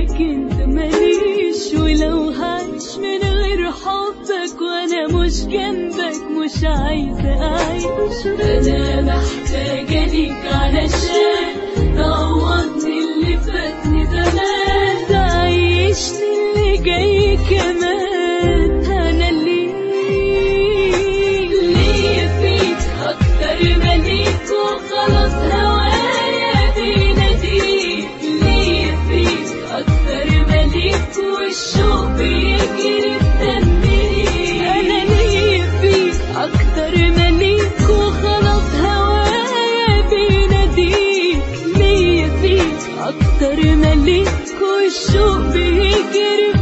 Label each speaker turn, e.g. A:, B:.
A: غيرك انت ماليش ولو هعيش من غير حبك وانا مش جنبك مش عايزة اعيش انا محتاجة ليك علشان تعوضني اللي فاتني زمان تعيشني اللي جاي كمان انا اللي ليا فيك اكتر ما ليك وخلاص هوايا بيناديك ليا فيك اكتر ما ليك والشوق بيجري في دمي انا ليا فيك اكتر ما ليك وخلاص هوايا بيناديك ليا فيك اكتر ما ليك والشوق بيجري